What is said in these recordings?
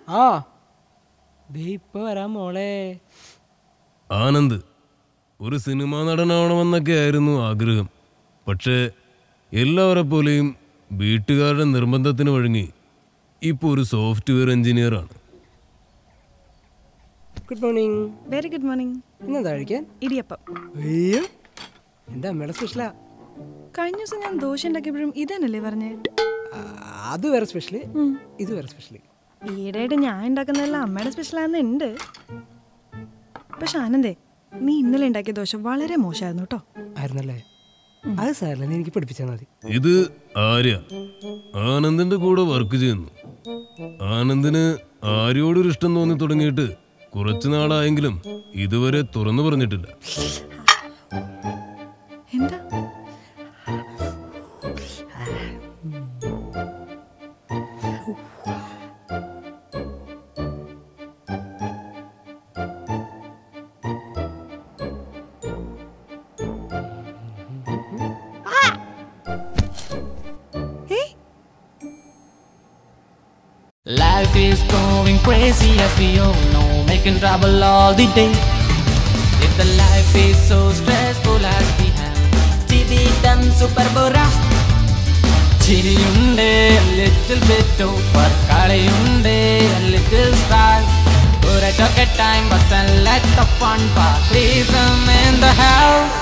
ആ ദേ ഇപ്പൊ വരാം മോളെ ആനന്ദ് ഒരു സിനിമാ നടനാവണമെന്നൊക്കെ ആയിരുന്നു ആഗ്രഹം പക്ഷേ എല്ലാവരെ പോലെയും വീട്ടുകാരുടെ നിർബന്ധത്തിന് വഴങ്ങി ഇപ്പോൾ ഒരു സോഫ്റ്റ്വെയർ എഞ്ചിനീയറാണ് good morning very good morning ഇന്നെന്താ കഴിക്കാൻ ഇടിയപ്പം അയ്യോ എന്താ അമ്മയുടെ സ്പെഷ്യലാ കഴിഞ്ഞ ദിവസം ഞാൻ ദോശ ഉണ്ടാക്കിയപ്പോഴും ഇതന്നല്ലേ പറഞ്ഞേ അത് വേറെ സ്പെഷ്യല് ഇത് വേറെ സ്പെഷ്യല് ഈയിടെയായിട്ട് ഞാൻ ഉണ്ടാക്കുന്നതെല്ലാം അമ്മയുടെ സ്പെഷ്യലാണെന്ന് ഉണ്ട് പക്ഷെ ആനന്ദേ നീ ഇന്നലെ ഉണ്ടാക്കിയ ദോശ വളരെ മോശമായിരുന്നു കേട്ടോ ആയിരുന്നല്ലേ അത് സാറില്ല നീ എനിക്ക് പഠിപ്പിച്ചാൽ മതി ഇത് ആര്യ ആനന്ദിന്റെ കൂടെ വർക്ക് ചെയ്യുന്നു ആനന്ദിന് ആര്യോടൊരു ഇഷ്ടം തോന്നി തുടങ്ങിയിട്ട് കുറച്ചു നാളായെങ്കിലും ഇതുവരെ തുറന്നു പറഞ്ഞിട്ടില്ല എന്താ ഏയ് Life is going crazy as we all know, making trouble all the day. If the life is so stressful as we have, ജീവിതം super bora. ചിരിയുണ്ട് a little bit over, കളിയുണ്ട് a little style. Put a talk at time, but then let the fun part. Reason in the house.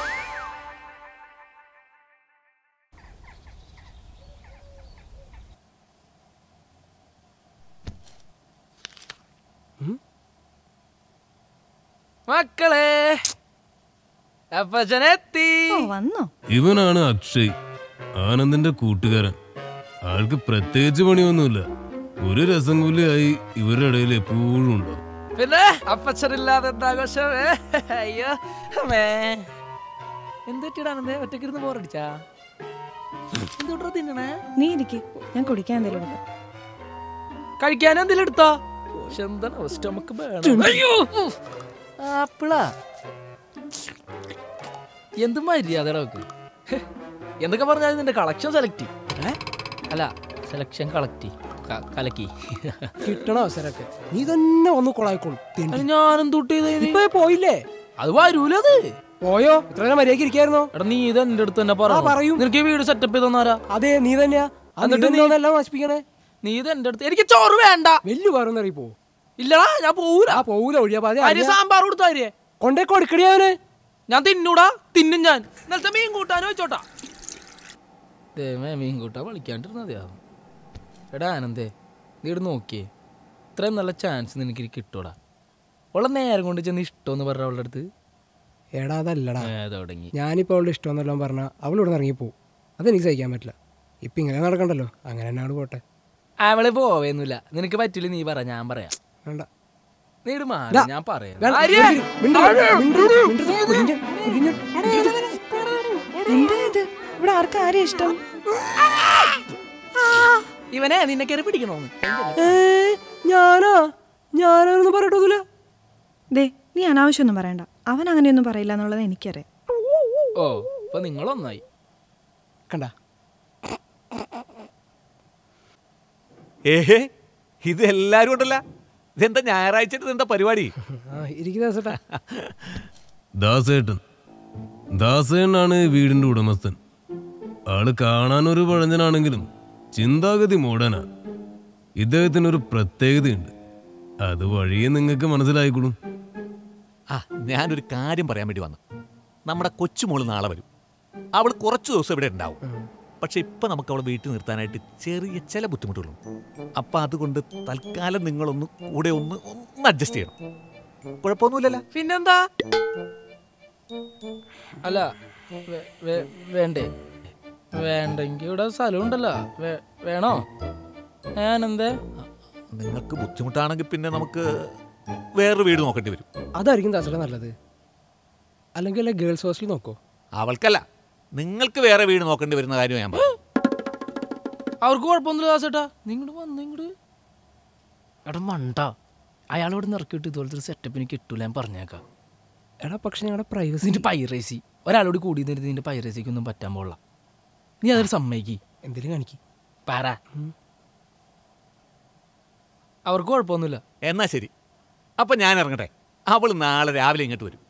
മക്കളെ അപ്പച്ചനെത്തി ഓ വന്നോ ഇവനാണ് അക്ഷയ് ആനന്ദിന്റെ കൂട്ടുകാരൻ ആൾക്ക് പ്രത്യേകിച്ച് പണിയൊന്നുമില്ല ഒരു രസം കൂലിയായി ഇവരുടെ ഇടയിൽ എപ്പോഴും ഉണ്ടാവും പിന്നെ അപ്പച്ചനില്ലാതെ എന്താഘോഷം ഏ? അയ്യോ അമ്മേ എന്തൊക്കെയാണെന്നേ ഒറ്റക്കിരുന്ന് ബോറടിച്ചാ എന്തോട്ടാ തിന്നണേ നീ ഇരിക്ക് ഞാൻ കുടിക്കാൻ എന്തെങ്കിലും എടുക്കാം കഴിക്കാൻ എന്തെങ്കിലും എടുത്തോ പക്ഷെ എന്താണ് സ്റ്റൊമക്ക് വേണം അയ്യോ ആപ്പിളാ എന്ത് മര്യാദയുടെ വെക്ക് എന്തൊക്കെ പറഞ്ഞാലും നിന്റെ കളക്ഷൻ സെലക്ട് ഏ അല്ല സെലക്ഷൻ കളക്ട് കലക്കി കിട്ടണ അവസരമൊക്കെ നീ തന്നെ ഒന്ന് കൊളായിക്കോളും അത് ഞാനും തൊട്ട് ഇപ്പൊ പോയില്ലേ അത് വരൂല അത് പോയോ ഇത്ര നേരം മര്യാദക്ക് ഇരിക്കായിരുന്നോ എടാ നീ ഇത് എന്റെ അടുത്ത് തന്നെ ആ, പറഞ്ഞു പറയൂ. നിനക്ക് ഈ വീട് സെറ്റപ്പ് ചെയ്ത് തന്നാരാ അതെ നീ തന്നെയാ എന്നിട്ട് നീ- എല്ലാം നശിപ്പിക്കണേ നീ ഇത് എന്റെ അടുത്ത് എനിക്ക് ചോറ് വേണ്ട വലിയ വേറൊന്നും അറിയിപ്പോ ഇല്ലടാ ഞാൻ പോവൂല ആ പോവൂല ഒഴിയാ പാതി അരി സാമ്പാർ കൊടുത്താരിയെ കൊണ്ടേ കൊടുക്കടിയാവന് ഞാൻ തിന്നൂടാ തിന്നും ഞാൻ ഇന്നലത്തെ മീൻ കൂട്ടാനോ വെച്ചോട്ടാ ദൈവമേ മീൻ കൂട്ടാൻ വിളിക്കാണ്ടിരുന്നതാവും എടാ ആനന്ദേ നീ ഇവിടെ നോക്കിയേ ഇത്രയും നല്ല ചാൻസ് നിനക്ക് ഇനി കിട്ടൂടാ ഉള്ള നേരം കൊണ്ട് ചെന്ന് ഇഷ്ടമെന്ന് പറഞ്ഞ അവളുടെ അടുത്ത് എടാ അതല്ലടാ ഏ, തുടങ്ങി ഞാനിപ്പോ അവളുടെ ഇഷ്ടമെന്നെല്ലാം പറഞ്ഞാൽ അവൾ ഇവിടെ നിന്ന് ഇറങ്ങിപ്പോവും അതെനിക്ക് സഹിക്കാൻ പറ്റില്ല ഇപ്പൊ ഇങ്ങനെ നടക്കണ്ടല്ലോ അങ്ങനെ തന്നെ അവള് പോട്ടെ അവളെ പോവേന്നില്ല നിനക്ക് പറ്റില്ല നീ പറ ഞാൻ പറയാം വേണ്ട നീ ഇട് മാറി ഡാ. ഞാൻ പറയാം വേണ്ട, ആര്യ! മിണ്ടരുത്, മിണ്ടരുത്, മിണ്ടരുത്, കുഞ്ഞൻ, കുഞ്ഞൻ. എന്താ ഇത് ഇവിടെ ആർക്കാ ആരെയും ഇഷ്ടം ഇവനെ നിന്നെ കയറി പിടിക്കണോന്ന് ഏ, ഞാനാ ഞാനൊന്നും പറയട്ടൊന്നുമില്ല ദേ നീ അനാവശ്യമൊന്നും പറയണ്ട അവൻ അങ്ങനെയൊന്നും പറയില്ല എന്നുള്ളത് എനിക്കറിയാം ഓ ഇപ്പൊ നിങ്ങളൊന്നായി കണ്ട ഏഹേ ഇത് എല്ലാരും ഉണ്ടല്ല ഇതെന്താ ഞായറാഴ്ച ഇതെന്താ പരിപാടി ആ ഇരിക്കുന്ന ചേട്ടാ ദാസേട്ടൻ ദാസേട്ടനാണ് ഈ വീടിന്റെ ഉടമസ്ഥൻ ആള് കാണാനൊരു പഴഞ്ഞനാണെങ്കിലും ചിന്താഗതി മോഡനാ ഇദ്ദേഹത്തിനൊരു പ്രത്യേകതയുണ്ട് അത് വഴിയെ നിങ്ങൾക്ക് മനസ്സിലായിക്കൊള്ളും ആ ഞാനൊരു കാര്യം പറയാൻ വേണ്ടി വന്നു നമ്മുടെ കൊച്ചുമോള് നാളെ വരും അവൾ കുറച്ച് ദിവസം ഇവിടെ ഉണ്ടാവും പക്ഷെ ഇപ്പൊ നമുക്ക് അവളെ വീട്ടിൽ നിർത്താനായിട്ട് ചെറിയ ചില ബുദ്ധിമുട്ടുകളുണ്ട് അപ്പൊ അതുകൊണ്ട് തൽക്കാലം നിങ്ങളൊന്ന് കൂടെ ഒന്ന് ഒന്ന് അഡ്ജസ്റ്റ് ചെയ്യണം കുഴപ്പമൊന്നുമില്ലല്ലോ പിന്നെന്താ അല്ല വേ- വേ- വേണ്ടേ വേണ്ടെങ്കി ഇവിടെ സ്ഥലം ഉണ്ടല്ലോ വേ- വേണോ ഞാനെന്തേ നിങ്ങൾക്ക് ബുദ്ധിമുട്ടാണെങ്കിൽ പിന്നെ നമുക്ക് വേറൊരു വീട് നോക്കേണ്ടി വരും അതായിരിക്കും ദാസേട്ടാ നല്ലത് അല്ലെങ്കിൽ അല്ല ഗേൾസ് ഹോസ്റ്റൽ നോക്കോ അവൾക്കല്ല നിങ്ങൾക്ക് വേറെ വീട് നോക്കേണ്ടി വരുന്ന കാര്യം ഞാൻ പറഞ്ഞു അവർക്ക് കുഴപ്പമൊന്നുമില്ല ദാസേട്ടാ നിങ്ങോട്ട് വന്നു ഇങ്ങോട്ട് എടാ മണ്ട അയാളോട് നിറക്കിയിട്ട് ഇതുപോലത്തെ ഒരു സെറ്റപ്പ് എനിക്ക് കിട്ടൂല ഞാൻ പറഞ്ഞേക്കാം എടാ പക്ഷെ ഞങ്ങളുടെ പ്രൈവസി നിന്റെ പൈറേസി ഒരാളോട് കൂടി നിന്നിട്ട് നിന്റെ പൈറേസിക്കൊന്നും പറ്റാൻ പോള നീ അതൊരു സമ്മതിക്ക് എന്തെങ്കിലും കാണിക്കും പാര അവർക്ക് കുഴപ്പമൊന്നുമില്ല എന്നാ ശരി അപ്പൊ ഞാൻ ഇറങ്ങട്ടെ അവൾ നാളെ രാവിലെ ഇങ്ങോട്ട് വരും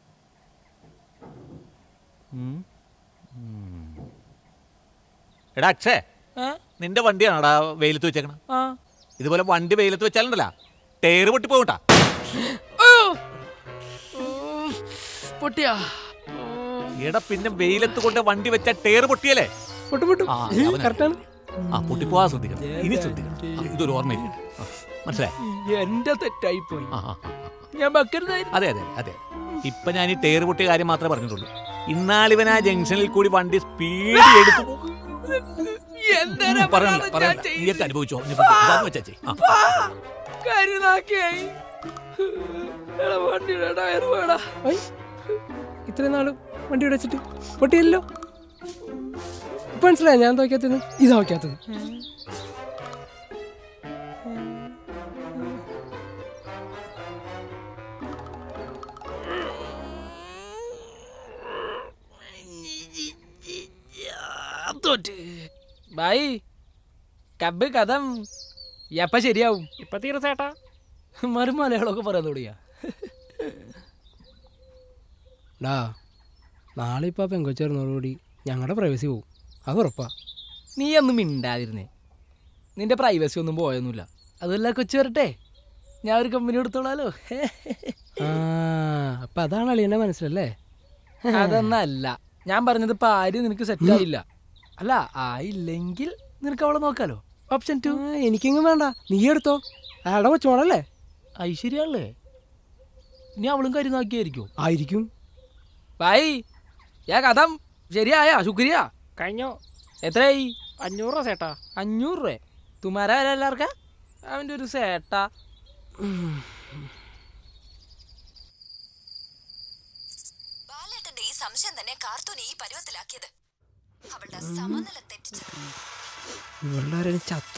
ഉം. ഉം. എടാ അക്ഷേ ഏ? നിന്റെ വണ്ടിയാണോടാ വെയിലത്ത് വെച്ചേക്കണം ആ ഇതുപോലെ വണ്ടി വെയിലത്ത് വെച്ചാലുണ്ടല്ല ടയറ് പൊട്ടി പോകട്ടാ അയ്യോ. ഓ, പൊട്ടിയാ എടാ പിന്നെ വെയിലത്ത് കൊണ്ട് വണ്ടി വെച്ച ടയറ് പൊട്ടിയല്ലേ പൊട്ടു പൊട്ടു ആ, അവനാ. കറക്റ്റാണ് ആ പൊട്ടിപ്പോവാ ശ്രദ്ധിക്കണം ഇനി ശ്രദ്ധിക്കണം ആ, ഇതൊരു ഓർമ്മയില്ല ആ, മനസ്സിലായി എന്റെ തെറ്റായി പോയി ആ ആ, ആ, ആ. ഞാൻ വെക്കരുതായിരുന്നു അതെ അതെ അതെ ഇപ്പൊ ഞാൻ ഈ ടയർ പൊട്ടിയ കാര്യം മാത്രമേ പറഞ്ഞിട്ടുള്ളൂ ഇന്നാളിവൻ ആ ജംഗ്ഷനിൽ കൂടി വണ്ടി സ്പീഡ് എടുത്തു പോകും. എന്തേരാ പറയണ്ട ഞാൻ പറയണ്ട ചെയ്യും? നീയൊക്കെ അനുഭവിച്ചോ ഇനിയിപ്പോ ഇതാന്ന് വെച്ചാ ചെയ്യ്. ആ. ആ, കരുനാക്കിയായി എടാ, വണ്ടിയുടെ ടയർ വേടാ ഐ, ഇത്രയും നാള് വണ്ടി ഇവിടെ വെച്ചിട്ട് പൊട്ടിയല്ലോ ഇപ്പൊ മനസ്സിലായി ഞാൻ തോക്കാത്തത് ഇതാ വയ്ക്കാത്തത് തോറ്റ് ബൈ കബ് കഥം എപ്പ ശരിയാവും ഇപ്പൊ തീർച്ചയാട്ടാ മറു മലയാളമൊക്കെ പറയാൻ തുടങ്ങിയ ഡാ നാളെ ഇപ്പൊ പെങ്കൊച്ചേർന്നോടുകൂടി ഞങ്ങളുടെ പ്രൈവസി പോവും അത് ഉറപ്പാ നീ ഒന്നും മിണ്ടാതിരുന്നേ നിന്റെ പ്രൈവസി ഒന്നും പോയൊന്നുമില്ല അതല്ല കൊച്ചു വരട്ടെ ഞാൻ ഒരു കമ്പനി എടുത്തോളാലോ ആ അപ്പൊ അതാണ് അളിയന്റെ മനസ്സിലല്ലേ അതൊന്നല്ല ഞാൻ പറഞ്ഞത് ഇപ്പൊ ആരും നിനക്ക് സെറ്റ് ആയില്ല അല്ല ആയില്ലെങ്കിൽ നിനക്ക് അവളെ നോക്കാലോ ഓപ്ഷൻ ടു ആ, എനിക്കെങ്ങും വേണ്ട നീ എടുത്തോ അയാളുടെ കൊച്ചുമോളല്ലേ ഐശ്വര്യല്ലേ ഇനി അവളും കരുനാക്കിയായിരിക്കും ആയിരിക്കും ബൈ ഞാൻ കഥം ശരിയായ ശുക്രിയ കഴിഞ്ഞോ എത്രയായി അഞ്ഞൂറ് രൂപ ചേട്ടാ അഞ്ഞൂറ് രൂപ തുമാര വില എല്ലാവർക്കാ അവൻ്റെ ഒരു സേട്ട ബാലേട്ടന്റെ ഈ സംശയം തന്നെ കാർത്തൂനെ ഈ പരുവത്തിലാക്കിയത് അവളുടെ സമനില തെറ്റിച്ചത് ഇവളുടെ ആരെയും ചത്ത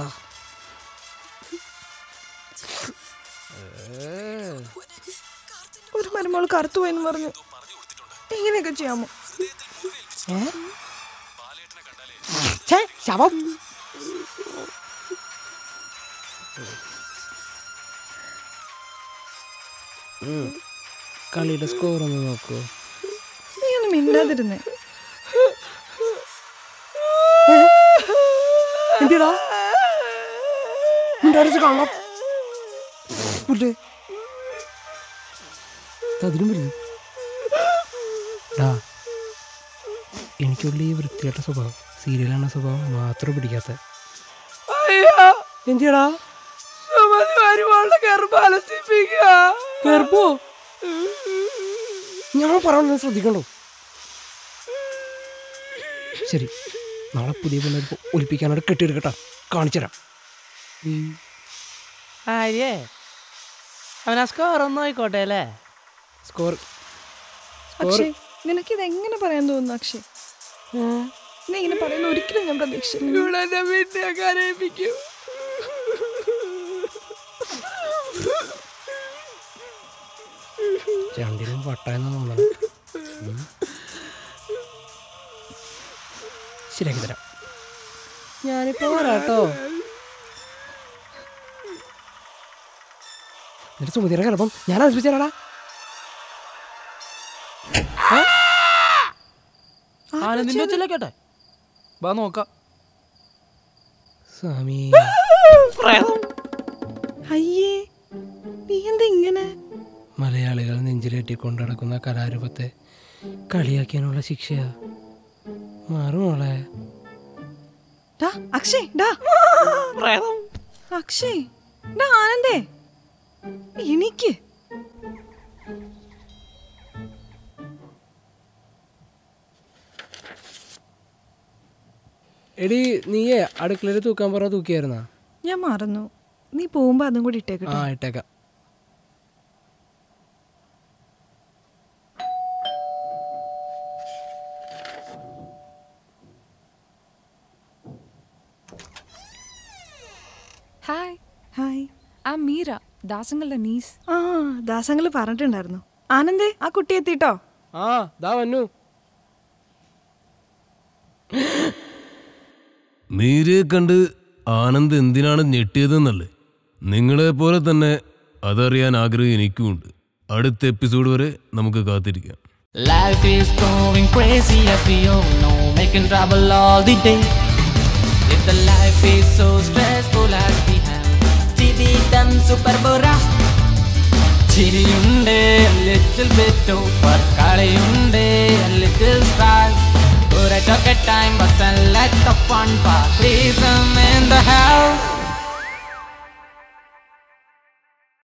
ഒരു മരുമോൾ കറുത്തു പോയെന്ന് പറഞ്ഞു ഇങ്ങനെയൊക്കെ ചെയ്യാമോ ഛേ, ശവം ഉം. കളിയുടെ സ്കോർ ഒന്ന് നോക്കൂ നീ ഒന്ന് മിണ്ടാതിരുന്നേ എന്തിടാ മിണ്ടാരിച്ച് കാണാം പുല്ലേ അതിനും വലുത് ഡാ എനിക്കുള്ള ഈ വൃത്തികെട്ട സ്വഭാവം സീരിയലാണ് സ്വഭാവം മാത്രം പിടിക്കാത്ത എന്തിടാ കേർപ്പോ ഞാൻ പറയുന്നത് ശ്രദ്ധിക്കണ്ടോ ശരി നാളെ പുതിയ പെണ്ണ ഒലിപ്പിക്കാനോട് കെട്ടിയെടുക്കട്ടാ കാണിച്ചുതരാം ആര്യേ അവനാ സ്കോർ ഒന്നും ആയിക്കോട്ടെ അല്ലേ സ്കോർ അക്ഷയ് നിനക്കിത് എങ്ങനെ പറയാൻ തോന്നുന്നു അക്ഷയ് നീ ഇങ്ങനെ പറയുന്ന ഒരിക്കലും ഞാൻ പ്രതീക്ഷിച്ചില്ല രണ്ടിനും വട്ടായെന്ന് തോന്നണം ഉം. ശരിയാക്കി തരാം ഞാനിപ്പോ വരാട്ടോ എന്നിട്ട് സുമതിയുടെ കിടപ്പം ഞാൻ നശിപ്പിച്ചാലാടാ ആനന്ദിന്റെ വെച്ചല്ലേ കേട്ടെ വാ നോക്കാം സ്വാമി അയ്യേ നീ എന്താ ഇങ്ങനെ മലയാളികൾ നെഞ്ചിലേറ്റി കൊണ്ടു നടക്കുന്ന കലാരൂപത്തെ കളിയാക്കിയാനുള്ള ശിക്ഷയാ മാറുമോളെ ഡാ അക്ഷയ് ഡാ അക്ഷയ് ഡാ ആനന്ദേ എനിക്ക് എടി നീയേ അടുക്കളയിൽ തൂക്കാൻ പറഞ്ഞ തൂക്കിയായിരുന്നാ ഞാൻ മറന്നു നീ പോകുമ്പോ അതും കൂടി ആ ഇട്ടേക്കട്ടെ ഇട്ടേക്കാം ഹായ് ഹായ് ആ മീര ദാസങ്ങളുടെ നീസ് ആ ദാസങ്ങള് പറഞ്ഞിട്ടുണ്ടായിരുന്നു ആനന്ദേ ആ കുട്ടി എത്തിട്ടോ ആ ദാ വന്നു മീരയെ കണ്ട് ആനന്ദ് എന്തിനാണ് ഞെട്ടിയതെന്നല്ലേ നിങ്ങളെ പോലെ തന്നെ അതറിയാൻ ആഗ്രഹം എനിക്കുമുണ്ട് അടുത്ത എപ്പിസോഡ് വരെ നമുക്ക് കാത്തിരിക്കാം Life is going crazy as we all know, making trouble all the day. If the life is so stressful as we have, ജീവിതം super bora. ചിരിയുണ്ട് a little bit over, കളിയുണ്ട് a little stress. കുറച്ചൊക്കെ time, but let the fun part. Please, I'm in the house.